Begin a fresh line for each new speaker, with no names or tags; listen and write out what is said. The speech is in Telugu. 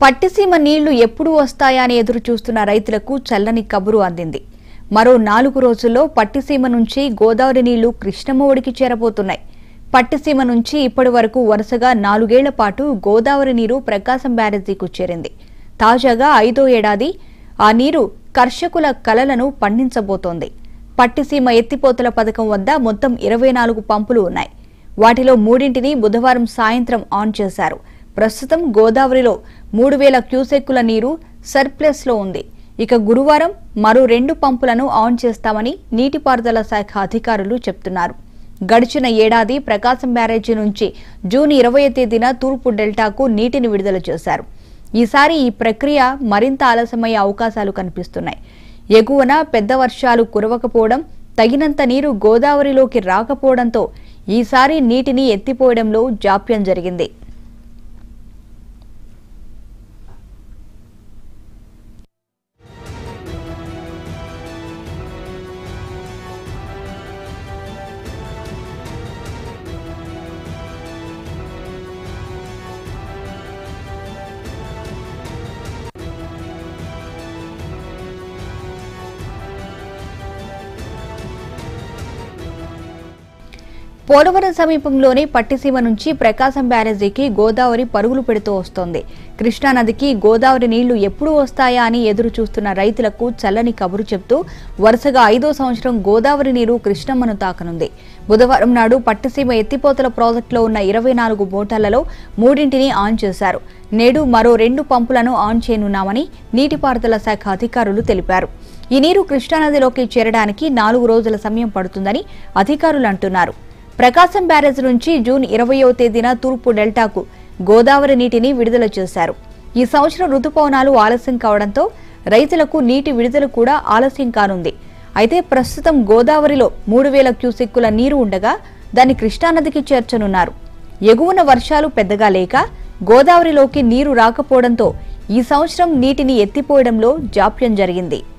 పట్టిసీమ నీళ్లు ఎప్పుడు వస్తాయా అని ఎదురు చూస్తున్న రైతులకు చల్లని కబురు అందింది మరో నాలుగు రోజుల్లో పట్టిసీమ నుంచి గోదావరి నీళ్లు కృష్ణమ్మ ఒడికి చేరబోతున్నాయి పట్టిసీమ నుంచి ఇప్పటి వరకు వరుసగా నాలుగేళ్ల పాటు గోదావరి నీరు ప్రకాశం బ్యారేజీకు చేరింది తాజాగా ఐదో ఏడాది ఆ నీరు కర్షకుల కలలను పండించబోతోంది పట్టిసీమ ఎత్తిపోతల పథకం వద్ద మొత్తం ఇరవై నాలుగు పంపులు ఉన్నాయి వాటిలో మూడింటిని బుధవారం సాయంత్రం ఆన్ చేశారు ప్రస్తుతం గోదావరిలో మూడు వేల క్యూసెక్కుల నీరు సర్ప్లస్ లో ఉంది ఇక గురువారం మరో రెండు పంపులను ఆన్ చేస్తామని నీటిపారుదల శాఖ అధికారులు చెప్తున్నారు గడిచిన ఏడాది ప్రకాశం బ్యారేజీ నుంచి జూన్ ఇరవై తేదీన తూర్పు డెల్టాకు నీటిని విడుదల చేశారు ఈసారి ఈ ప్రక్రియ మరింత ఆలస్యమయ్యే అవకాశాలు కనిపిస్తున్నాయి ఎగువన పెద్ద వర్షాలు కురవకపోవడం తగినంత నీరు గోదావరిలోకి రాకపోవడంతో ఈసారి నీటిని ఎత్తిపోయడంలో జాప్యం జరిగింది పోలవరం సమీపంలోని పట్టిసీమ నుంచి ప్రకాశం బ్యారేజీకి గోదావరి పరుగులు పెడుతూ వస్తోంది కృష్ణానదికి గోదావరి నీళ్లు ఎప్పుడు వస్తాయా అని ఎదురు చూస్తున్న రైతులకు చల్లని కబురు చెప్తూ వరుసగా ఐదో సంవత్సరం గోదావరి నీరు కృష్ణమ్మను తాకనుంది బుధవారం నాడు పట్టిసీమ ఎత్తిపోతల ప్రాజెక్టులో ఉన్న ఇరవై నాలుగు మోటార్లలో మూడింటిని ఆన్ చేశారు నేడు మరో రెండు పంపులను ఆన్ చేయనున్నామని నీటిపారుదల శాఖ అధికారులు తెలిపారు ఈ నీరు కృష్ణానదిలోకి చేరడానికి నాలుగు రోజుల సమయం పడుతుందని అధికారులు అంటున్నారు ప్రకాశం బ్యారేజ్ నుంచి జూన్ ఇరవయో తేదీన తూర్పు డెల్టాకు గోదావరి నీటిని విడుదల చేశారు ఈ సంవత్సరం రుతుపవనాలు ఆలస్యం కావడంతో రైతులకు నీటి విడుదల కూడా ఆలస్యం కానుంది అయితే ప్రస్తుతం గోదావరిలో మూడు వేల క్యూసెక్కుల నీరు ఉండగా దాన్ని కృష్ణానదికి చేర్చనున్నారు ఎగువన వర్షాలు పెద్దగా లేక గోదావరిలోకి నీరు రాకపోవడంతో ఈ సంవత్సరం నీటిని ఎత్తిపోయడంలో జాప్యం జరిగింది